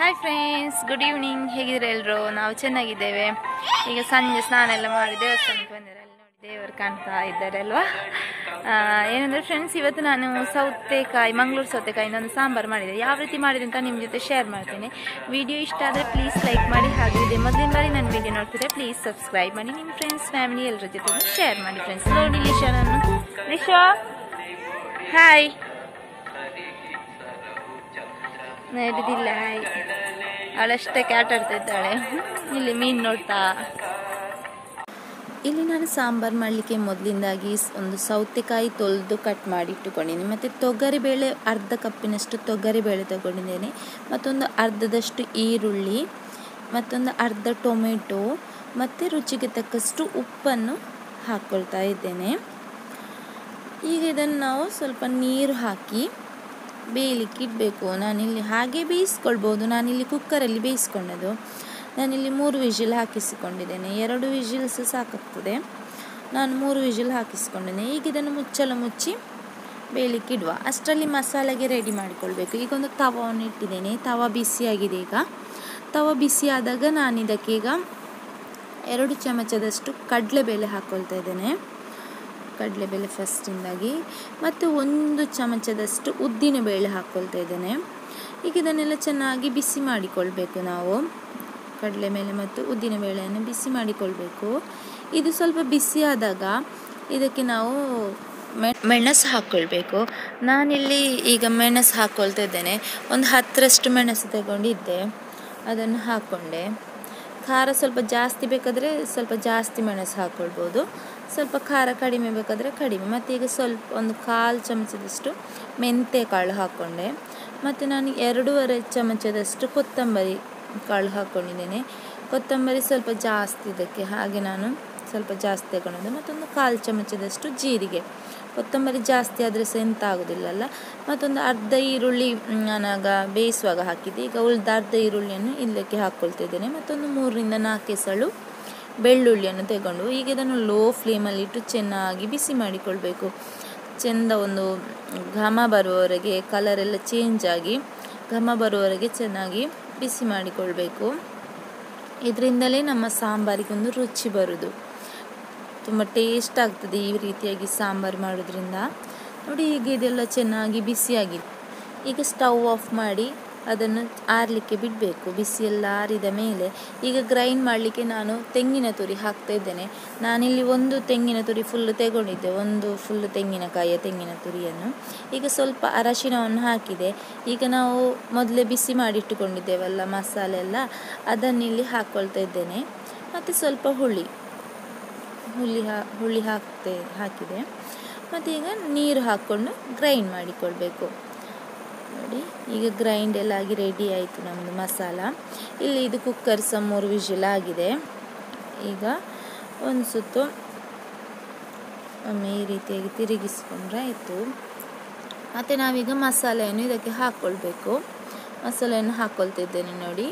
hi friends good evening ಹೇಗಿದ್ರೆ ಎಲ್ಲರೂ ನಾವು ಚೆನ್ನಾಗಿದ್ದೇವೆ ಈಗ ಸಂಜೆ ಸ್ನಾನ ಎಲ್ಲ ಮಾಡಿ ದೇವಸ್ಥಾನಕ್ಕೆ ಬಂದಿದ್ದಾರೆ ಅಲ್ಲಿ ನೋಡಿ ದೇವರು ಕಾಣ್ತಾ ಇದ್ದಾರೆ ಅಲ್ವಾ ಆ, ಏನಂದ್ರೆ ಫ್ರೆಂಡ್ಸ್ ಇವತ್ತು ನಾನು ಸೌತೆಕಾಯಿ ಮಂಗಳೂರು ಸೌತೆಕಾಯಿಂದ ಒಂದು ಸಾಂಬಾರು ಮಾಡಿದೆ ಯಾವ ರೀತಿ ಮಾಡಿದೆ ಅಂತ ನಿಮ್ಮ ಜೊತೆ ಶೇರ್ ಮಾಡ್ತೀನಿ ವಿಡಿಯೋ ಇಷ್ಟ ಆದರೆ ಪ್ಲೀಸ್ ಲೈಕ್ ಮಾಡಿ ಹಾಗೂ ಇದೆ ಮೊದಲಿನ ಬಾರಿ ನನ್ನ ವಿಡಿಯೋ ನೋಡ್ತಿದ್ರೆ ಪ್ಲೀಸ್ ಸಬ್ಸ್ಕ್ರೈಬ್ ಮಾಡಿ ನಿಮ್ಮ ಫ್ರೆಂಡ್ಸ್ ಫ್ಯಾಮಿಲಿ ಎಲ್ಲರ ಜೊತೆ ಶೇರ್ ಮಾಡಿ ಫ್ರೆಂಡ್ಸ್ ನೋಡಿ ಲಿಶಾ ನಾನು ಲಿಶಾ ಹಾಯ್ ನಡೆದಿಲ್ಲ ಹಾಯ್ ಅವಳಷ್ಟಕ್ಕೆ ಆಟ ಆಡ್ತಾ ಇದ್ದಾಳೆ ಇಲ್ಲಿ ಮೀನು ನೋಡ್ತಾ ಇಲ್ಲಿ ನಾನು ಸಾಂಬಾರು ಮಾಡಲಿಕ್ಕೆ ಮೊದಲಿಂದಾಗಿ ಸ್- ಒಂದು ಸೌತೆಕಾಯಿ ತೊಳೆದು ಕಟ್ ಮಾಡಿ ಇಟ್ಟುಕೊಂಡಿದ್ದೀನಿ ಮತ್ತು ತೊಗರಿಬೇಳೆ ಅರ್ಧ ಕಪ್ಪಿನಷ್ಟು ತೊಗರಿಬೇಳೆ ತಗೊಂಡಿದ್ದೇನೆ ಮತ್ತೊಂದು ಅರ್ಧದಷ್ಟು ಈರುಳ್ಳಿ ಮತ್ತೊಂದು ಅರ್ಧ ಟೊಮೆಟೊ ಮತ್ತು ರುಚಿಗೆ ತಕ್ಕಷ್ಟು ಉಪ್ಪನ್ನು ಹಾಕ್ಕೊಳ್ತಾ ಇದ್ದೇನೆ ಈಗ ಇದನ್ನು ನಾವು ಸ್ವಲ್ಪ ನೀರು ಹಾಕಿ ಬೇಯಲಿಕ್ಕೆ ಇಡಬೇಕು ನಾನಿಲ್ಲಿ ಹಾಗೆ ಬೇಯಿಸ್ಕೊಳ್ಬೋದು ನಾನಿಲ್ಲಿ ಕುಕ್ಕರಲ್ಲಿ ಬೇಯಿಸ್ಕೊಂಡದ್ದು ನಾನಿಲ್ಲಿ ಮೂರು ವಿಜಿಲ್ ಹಾಕಿಸಿಕೊಂಡಿದ್ದೇನೆ ಎರಡು ವಿಜಿಲ್ಸ್ ಸಾಕಾಗ್ತದೆ ನಾನು ಮೂರು ವಿಜಿಲ್ ಹಾಕಿಸಿಕೊಂಡಿದ್ದೇನೆ ಈಗ ಇದನ್ನು ಮುಚ್ಚಲು ಮುಚ್ಚಿ ಬೇಯಲಿಕ್ಕೆ ಇಡುವ ಅಷ್ಟರಲ್ಲಿ ಮಸಾಲೆಗೆ ರೆಡಿ ಮಾಡಿಕೊಳ್ಬೇಕು ಈಗ ಒಂದು ತವವನ್ನು ಇಟ್ಟಿದ್ದೇನೆ ತವ ಬಿಸಿಯಾಗಿದೆ ಈಗ ತವ ಬಿಸಿ ಆದಾಗ ನಾನು ಇದಕ್ಕೆ ಈಗ ಎರಡು ಚಮಚದಷ್ಟು ಕಡಲೆಬೇಳೆ ಹಾಕ್ಕೊಳ್ತಾ ಇದ್ದೇನೆ ಕಡಲೆಬೇಳೆ ಫಸ್ಟಿಂದಾಗಿ ಮತ್ತು ಒಂದು ಚಮಚದಷ್ಟು ಉದ್ದಿನ ಬೇಳೆ ಹಾಕ್ಕೊಳ್ತಾ ಇದ್ದೇನೆ ಈಗ ಇದನ್ನೆಲ್ಲ ಚೆನ್ನಾಗಿ ಬಿಸಿ ಮಾಡಿಕೊಳ್ಬೇಕು ನಾವು ಕಡಲೆ ಮೇಲೆ ಮತ್ತು ಉದ್ದಿನ ಬೇಳೆಯನ್ನು ಬಿಸಿ ಮಾಡಿಕೊಳ್ಬೇಕು ಇದು ಸ್ವಲ್ಪ ಬಿಸಿ ಆದಾಗ ಇದಕ್ಕೆ ನಾವು ಮೆ- ಮೆಣಸು ಹಾಕ್ಕೊಳ್ಬೇಕು ನಾನಿಲ್ಲಿ ಈಗ ಮೆಣಸು ಹಾಕ್ಕೊಳ್ತಾ ಇದ್ದೇನೆ ಒಂದು ಹತ್ತರಷ್ಟು ಮೆಣಸು ತಗೊಂಡಿದ್ದೆ ಅದನ್ನು ಹಾಕ್ಕೊಂಡೆ ಖಾರ ಸ್ವಲ್ಪ ಜಾಸ್ತಿ ಬೇಕಾದರೆ ಸ್ವಲ್ಪ ಜಾಸ್ತಿ ಮೆಣಸು ಹಾಕ್ಕೊಳ್ಬೋದು ಸ್ವಲ್ಪ ಖಾರ ಕಡಿಮೆ ಬೇಕಾದರೆ ಕಡಿಮೆ ಮತ್ತು ಈಗ ಸ್ವಲ್ಪ ಒಂದು ಕಾಲು ಚಮಚದಷ್ಟು ಮೆಂತ್ಯ ಕಾಳು ಹಾಕ್ಕೊಂಡೆ ಮತ್ತು ನಾನು ಎರಡೂವರೆ ಚಮಚದಷ್ಟು ಕೊತ್ತಂಬರಿ ಕಾಳು ಹಾಕ್ಕೊಂಡಿದ್ದೇನೆ ಕೊತ್ತಂಬರಿ ಸ್ವಲ್ಪ ಜಾಸ್ತಿ ಇದಕ್ಕೆ ಹಾಗೆ ನಾನು ಸ್ವಲ್ಪ ಜಾಸ್ತಿ ತಗೊಂಡಿದ್ದೆ ಮತ್ತೊಂದು ಕಾಲು ಚಮಚದಷ್ಟು ಜೀರಿಗೆ ಕೊತ್ತಂಬರಿ ಜಾಸ್ತಿ ಆದರೆ ಸಹ ಎಂತ ಆಗೋದಿಲ್ಲಲ್ಲ ಮತ್ತೊಂದು ಅರ್ಧ ಈರುಳ್ಳಿ ಮ್, ನಾನಾಗ ಬೇಯಿಸುವಾಗ ಹಾಕಿದ್ದೆ ಈಗ ಉಳಿದ ಅರ್ಧ ಈರುಳ್ಳಿಯನ್ನು ಇದಕ್ಕೆ ಹಾಕ್ಕೊಳ್ತಾ ಇದ್ದೇನೆ ಮತ್ತೊಂದು ಮೂರರಿಂದ ನಾಲ್ಕು ಎಸಳು ಬೆಳ್ಳುಳ್ಳಿಯನ್ನು ತಗೊಂಡು ಈಗ ಇದನ್ನು ಲೋ ಫ್ಲೇಮಲ್ಲಿ ಇಟ್ಟು ಚೆನ್ನಾಗಿ ಬಿಸಿ ಮಾಡಿಕೊಳ್ಬೇಕು ಚೆಂದ ಒಂದು ಘಮ ಬರುವವರೆಗೆ ಕಲರ್ ಎಲ್ಲ ಚೇಂಜ್ ಆಗಿ ಘಮ ಬರುವವರೆಗೆ ಚೆನ್ನಾಗಿ ಬಿಸಿ ಮಾಡಿಕೊಳ್ಬೇಕು ಇದರಿಂದಲೇ ನಮ್ಮ ಸಾಂಬಾರಿಗೆ ಒಂದು ರುಚಿ ಬರೋದು ತುಂಬ ಟೇಸ್ಟ್ ಆಗ್ತದೆ ಈ ರೀತಿಯಾಗಿ ಸಾಂಬಾರು ಮಾಡೋದ್ರಿಂದ ನೋಡಿ ಈಗ ಇದೆಲ್ಲ ಚೆನ್ನಾಗಿ ಬಿಸಿಯಾಗಿದೆ ಈಗ ಸ್ಟವ್ ಆಫ್ ಮಾಡಿ ಅದನ್ನು ಆರಲಿಕ್ಕೆ ಬಿಡಬೇಕು ಬಿಸಿ ಎಲ್ಲ ಆರಿದ ಮೇಲೆ ಈಗ ಗ್ರೈಂಡ್ ಮಾಡಲಿಕ್ಕೆ ನಾನು ತೆಂಗಿನ ತುರಿ ಹಾಕ್ತಾ ಇದ್ದೇನೆ ನಾನಿಲ್ಲಿ ಒಂದು ತೆಂಗಿನ ತುರಿ ಫುಲ್ಲು ತೆಗೊಂಡಿದ್ದೆ ಒಂದು ಫುಲ್ಲು ತೆಂಗಿನಕಾಯಿಯ ತೆಂಗಿನ ತುರಿಯನ್ನು ಈಗ ಸ್ವಲ್ಪ ಅರಶಿನವನ್ನು ಹಾಕಿದೆ ಈಗ ನಾವು ಮೊದಲೇ ಬಿಸಿ ಮಾಡಿಟ್ಟುಕೊಂಡಿದ್ದೇವಲ್ಲ ಮಸಾಲೆ ಎಲ್ಲ ಅದನ್ನಿಲ್ಲಿ ಹಾಕ್ಕೊಳ್ತಾ ಇದ್ದೇನೆ ಮತ್ತು ಸ್ವಲ್ಪ ಹುಳಿ ಹುಳಿ ಹಾ ಹುಳಿ ಹಾಕ್ತೆ ಹಾಕಿದೆ ಮತ್ತು ಈಗ ನೀರು ಹಾಕ್ಕೊಂಡು ಗ್ರೈಂಡ್ ಮಾಡಿಕೊಳ್ಬೇಕು ನೋಡಿ ಈಗ ಗ್ರೈಂಡ್ ಎಲ್ಲ ಆಗಿ ರೆಡಿ ಆಯಿತು ನಮ್ಮದು ಮಸಾಲ ಇಲ್ಲಿ ಇದು ಕುಕ್ಕರ್ ಸಹ ಮೂರು ವಿಷಲ್ ಆಗಿದೆ ಈಗ ಒಂದು ಸುತ್ತು ಒಮ್ಮೆ ಈ ರೀತಿಯಾಗಿ ತಿರುಗಿಸ್ಕೊಂಡ್ರೆ ಆಯಿತು ಮತ್ತು ನಾವೀಗ ಮಸಾಲೆಯನ್ನು ಇದಕ್ಕೆ ಹಾಕ್ಕೊಳ್ಬೇಕು ಮಸಾಲೆಯನ್ನು ಹಾಕ್ಕೊಳ್ತಿದ್ದೇನೆ ನೋಡಿ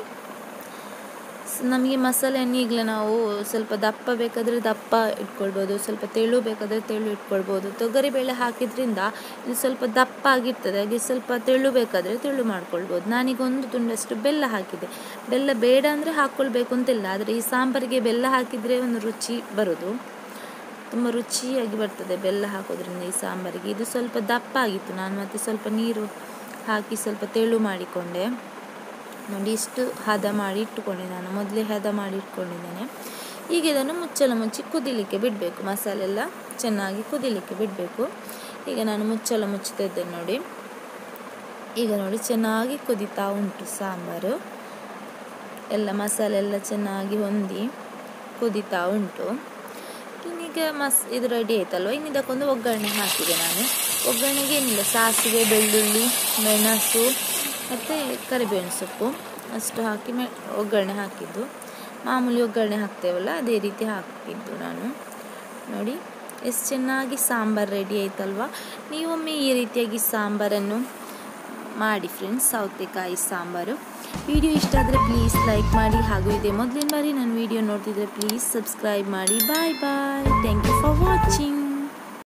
ಸ್- ನಮಗೆ ಮಸಾಲೆಯನ್ನು ಈಗಲೇ ನಾವು ಸ್ವಲ್ಪ ದಪ್ಪ ಬೇಕಾದರೆ ದಪ್ಪ ಇಟ್ಕೊಳ್ಬೋದು ಸ್ವಲ್ಪ ತೆಳು ಬೇಕಾದರೆ ತೆಳು ಇಟ್ಕೊಳ್ಬೋದು ತೊಗರಿಬೇಳೆ ಹಾಕಿದ್ರಿಂದ ಇದು ಸ್ವಲ್ಪ ದಪ್ಪ ಆಗಿರ್ತದೆ ಹಾಗೆ ಸ್ವಲ್ಪ ತೆಳು ಬೇಕಾದರೆ ತೆಳು ಮಾಡ್ಕೊಳ್ಬೋದು ನಾನೀಗ ಒಂದು ತುಂಡಷ್ಟು ಬೆಲ್ಲ ಹಾಕಿದೆ ಬೆಲ್ಲ ಬೇಡ ಅಂದರೆ ಹಾಕ್ಕೊಳ್ಬೇಕು ಅಂತಿಲ್ಲ ಆದರೆ ಈ ಸಾಂಬಾರಿಗೆ ಬೆಲ್ಲ ಹಾಕಿದರೆ ಒಂದು ರುಚಿ ಬರೋದು ತುಂಬ ರುಚಿಯಾಗಿ ಬರ್ತದೆ ಬೆಲ್ಲ ಹಾಕೋದ್ರಿಂದ ಈ ಸಾಂಬಾರಿಗೆ ಇದು ಸ್ವಲ್ಪ ದಪ್ಪ ಆಗಿತ್ತು ನಾನು ಮತ್ತೆ ಸ್ವಲ್ಪ ನೀರು ಹಾಕಿ ಸ್ವಲ್ಪ ತೆಳು ಮಾಡಿಕೊಂಡೆ ನೋಡಿ ಇಷ್ಟು ಹದ ಮಾಡಿ ಇಟ್ಟುಕೊಂಡೆ ನಾನು ಮೊದಲೇ ಹದ ಮಾಡಿ ಇಟ್ಕೊಂಡಿದ್ದೇನೆ ಈಗ ಇದನ್ನು ಮುಚ್ಚಲು ಮುಚ್ಚಿ ಕುದಿಲಿಕ್ಕೆ ಬಿಡಬೇಕು ಮಸಾಲೆ ಎಲ್ಲ ಚೆನ್ನಾಗಿ ಕುದಿಲಿಕ್ಕೆ ಬಿಡಬೇಕು ಈಗ ನಾನು ಮುಚ್ಚಲು ಮುಚ್ಚುತ್ತಾ ಇದ್ದೇನೆ ನೋಡಿ ಈಗ ನೋಡಿ ಚೆನ್ನಾಗಿ ಕುದೀತಾ ಉಂಟು ಸಾಂಬಾರು ಎಲ್ಲ ಮಸಾಲೆ ಎಲ್ಲ ಚೆನ್ನಾಗಿ ಹೊಂದಿ ಕುದೀತಾ ಉಂಟು ಇನ್ನೀಗ ಮಸ್ ಇದು ರೆಡಿ ಆಯ್ತಲ್ವ ಇನ್ನು ಇದಕ್ಕೊಂದು ಒಗ್ಗರಣೆ ಹಾಕಿದೆ ನಾನು ಒಗ್ಗರಣೆಗೆ ಏನಿಲ್ಲ ಸಾಸಿವೆ ಬೆಳ್ಳುಳ್ಳಿ ಮೆಣಸು ಮತ್ತು ಕರಿಬೇವಿನ ಸೊಪ್ಪು ಅಷ್ಟು ಹಾಕಿ ಮೆ ಒಗ್ಗರಣೆ ಹಾಕಿದ್ದು ಮಾಮೂಲಿ ಒಗ್ಗರಣೆ ಹಾಕ್ತೇವಲ್ಲ ಅದೇ ರೀತಿ ಹಾಕಿದ್ದು ನಾನು ನೋಡಿ ಎಷ್ಟು ಚೆನ್ನಾಗಿ ಸಾಂಬಾರು ರೆಡಿ ಆಯ್ತಲ್ವ ನೀವೊಮ್ಮೆ ಈ ರೀತಿಯಾಗಿ ಸಾಂಬಾರನ್ನು ಮಾಡಿ ಫ್ರೆಂಡ್ಸ್ ಸೌತೆಕಾಯಿ ಸಾಂಬಾರು ವಿಡಿಯೋ ಇಷ್ಟ ಆದರೆ ಪ್ಲೀಸ್ ಲೈಕ್ ಮಾಡಿ ಹಾಗೂ ಇದೆ ಮೊದಲಿನ ಬಾರಿ ನನ್ನ ವಿಡಿಯೋ ನೋಡ್ತಿದ್ರೆ ಪ್ಲೀಸ್ ಸಬ್ಸ್ಕ್ರೈಬ್ ಮಾಡಿ bye bye thank you for watching